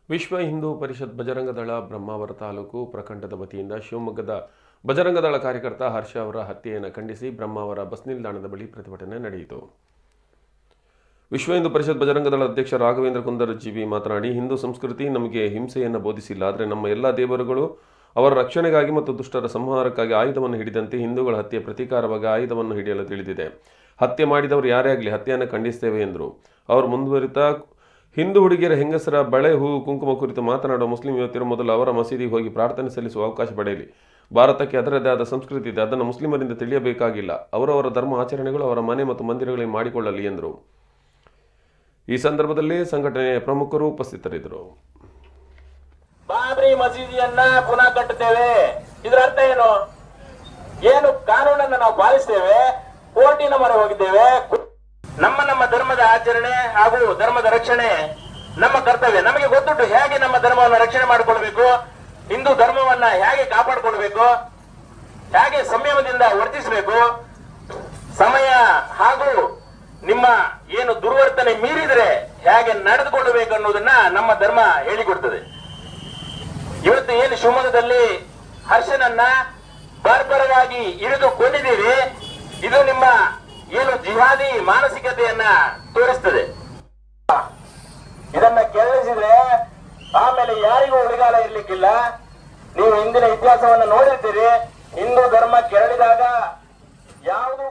ವಿಶ್ವ ಹಿಂದೂ ಪರಿಷತ್ ಬಜರಂಗದಳ ಬ್ರಹ್ಮಾವರ ತಾಲೂಕು ಪ್ರಖಂಡದ ವತಿಯಿಂದ ಶಿವಮೊಗ್ಗದ ಬಜರಂಗದಳ ಕಾರ್ಯಕರ್ತ ಹರ್ಷ ಅವರ ಹತ್ಯೆಯನ್ನು ಖಂಡಿಸಿ ಬ್ರಹ್ಮಾವರ ಬಸ್ ನಿಲ್ದಾಣದ ಬಳಿ ಪ್ರತಿಭಟನೆ ನಡೆಯಿತು ವಿಶ್ವ ಹಿಂದೂ ಪರಿಷತ್ ಬಜರಂಗದಳ ಅಧ್ಯಕ್ಷ ರಾಘವೇಂದ್ರ ಕುಂದರ್ ಜಿಬಿ ಮಾತನಾಡಿ ಹಿಂದೂ ಸಂಸ್ಕೃತಿ ನಮಗೆ ಹಿಂಸೆಯನ್ನು ಬೋಧಿಸಿಲ್ಲ ಆದರೆ ನಮ್ಮ ಎಲ್ಲ ದೇವರುಗಳು ಅವರ ರಕ್ಷಣೆಗಾಗಿ ಮತ್ತು ದುಷ್ಟರ ಸಂಹಾರಕ್ಕಾಗಿ ಆಯುಧವನ್ನು ಹಿಡಿದಂತೆ ಹಿಂದೂಗಳ ಹತ್ಯೆ ಪ್ರತೀಕಾರವಾಗಿ ಆಯುಧವನ್ನು ಹಿಡಿಯಲು ತಿಳಿದಿದೆ ಹತ್ಯೆ ಮಾಡಿದವರು ಯಾರೇ ಆಗಲಿ ಹತ್ಯೆಯನ್ನು ಖಂಡಿಸ್ತೇವೆ ಎಂದರು ಅವರು ಮುಂದುವರಿತಾ ಹಿಂದೂ ಹುಡುಗಿಯರ ಹೆಂಗಸರ ಬಳೆ ಹೂ ಕುಂಕುಮ ಕುರಿತು ಮಾತನಾಡುವ ಮುಸ್ಲಿಂ ಯುವತಿಯರು ಮೊದಲು ಅವರ ಮಸೀದಿಗೆ ಹೋಗಿ ಪ್ರಾರ್ಥನೆ ಸಲ್ಲಿಸುವ ಅವಕಾಶ ಪಡೆಯಲಿ ಭಾರತಕ್ಕೆ ಅದರದೇ ಆದ ಸಂಸ್ಕೃತಿ ಇದೆ ಅದನ್ನು ಮುಸ್ಲಿಮರಿಂದ ತಿಳಿಯಬೇಕಾಗಿಲ್ಲ ಅವರವರ ಧರ್ಮ ಆಚರಣೆಗಳು ಅವರ ಮನೆ ಮತ್ತು ಮಂದಿರಗಳಿಗೆ ಮಾಡಿಕೊಳ್ಳಲಿ ಎಂದರು ಈ ಸಂದರ್ಭದಲ್ಲಿ ಸಂಘಟನೆಯ ಪ್ರಮುಖರು ಉಪಸ್ಥಿತರಿದ್ದರು ಬಾಬ್ರಿ ಮಸೀದಿಯನ್ನ ಪುನಃ ಕಟ್ಟುತ್ತೇವೆ ಇದರ ಅರ್ಥ ಏನು ಏನು ಕಾನೂನನ್ನ ನಾವು ಪಾಲಿಸ್ತೇವೆ ಕೋರ್ಟಿನ ಮೊರೆ ಹೋಗಿದ್ದೇವೆ ನಮ್ಮ ನಮ್ಮ ಧರ್ಮದ ಆಚರಣೆ ಹಾಗೂ ಧರ್ಮದ ರಕ್ಷಣೆ ನಮ್ಮ ಕರ್ತವ್ಯ ನಮಗೆ ಗೊತ್ತುಂಟು ಹೇಗೆ ನಮ್ಮ ಧರ್ಮವನ್ನು ರಕ್ಷಣೆ ಮಾಡಿಕೊಳ್ಬೇಕು ಹಿಂದೂ ಧರ್ಮವನ್ನ ಹೇಗೆ ಕಾಪಾಡಿಕೊಳ್ಬೇಕು ಹೇಗೆ ಸಂಯಮದಿಂದ ವರ್ತಿಸಬೇಕು ಸಮಯ ಹಾಗೂ ನಿಮ್ಮ ಏನು ದುರ್ವರ್ತನೆ ಮೀರಿದರೆ ಹೇಗೆ ನಡೆದುಕೊಳ್ಳಬೇಕು ಅನ್ನೋದನ್ನ ನಮ್ಮ ಧರ್ಮ ಹೇಳಿಕೊಡ್ತದೆ ಇವತ್ತು ಏನು ಶಿವಮೊಗ್ಗದಲ್ಲಿ ಹರ್ಷನನ್ನ ಬರ್ಬರವಾಗಿ ಇಳಿದು ಕೊಂಡಿದ್ದೀವಿ ಇದು ನಿಮ್ಮ ಏನು ಜಿಹಾದಿ ಮಾನಸಿಕತೆಯನ್ನ ತೋರಿಸ್ತದೆ ಇದನ್ನ ಕೇಳಿಸಿದ್ರೆ ಆಮೇಲೆ ಯಾರಿಗೂ ಉಳಿಗಾಲ ಇರ್ಲಿಕ್ಕಿಲ್ಲ ನೀವು ಹಿಂದಿನ ಇತಿಹಾಸವನ್ನು ನೋಡಿರ್ತೀರಿ ಹಿಂದೂ ಧರ್ಮ ಕೆರಳಿದಾಗ ಯಾವುದು